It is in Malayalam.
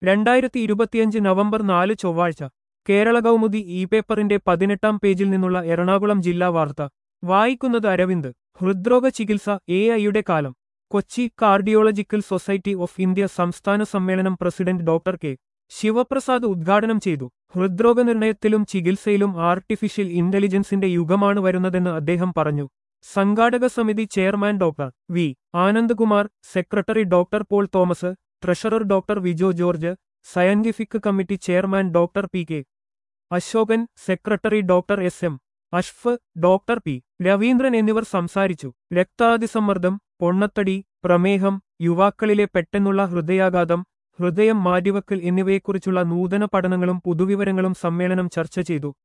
രണ്ടായിരത്തി ഇരുപത്തിയഞ്ച് നവംബർ നാല് ചൊവ്വാഴ്ച കേരള കൗമുദി ഇ പേപ്പറിന്റെ പതിനെട്ടാം പേജിൽ നിന്നുള്ള എറണാകുളം ജില്ലാ വാർത്ത വായിക്കുന്നത് അരവിന്ദ് ഹൃദ്രോഗ ചികിത്സ എ ഐയുടെ കാലം Kochi cardiological society of India സംസ്ഥാന സമ്മേളനം പ്രസിഡന്റ് ഡോക്ടർ കെ ശിവപ്രസാദ് ഉദ്ഘാടനം ചെയ്തു ഹൃദ്രോഗ നിർണയത്തിലും ചികിത്സയിലും ആർട്ടിഫിഷ്യൽ ഇന്റലിജൻസിന്റെ യുഗമാണ് വരുന്നതെന്ന് അദ്ദേഹം പറഞ്ഞു സംഘാടക സമിതി chairman doctor V Anandkumar secretary doctor Paul Thomas treasurer doctor Vijo George scientific committee chairman doctor P K Ashokan secretary doctor S M അഷ്ഫ് ഡോക്ടർ പി രവീന്ദ്രൻ എന്നിവർ സംസാരിച്ചു രക്താതിസമ്മർദ്ദം പൊണ്ണത്തടി പ്രമേഹം യുവാക്കളിലെ പെട്ടെന്നുള്ള ഹൃദയാഘാതം ഹൃദയം മാറ്റിവെക്കൽ എന്നിവയെക്കുറിച്ചുള്ള നൂതന പഠനങ്ങളും പുതുവിവരങ്ങളും സമ്മേളനം ചർച്ച ചെയ്തു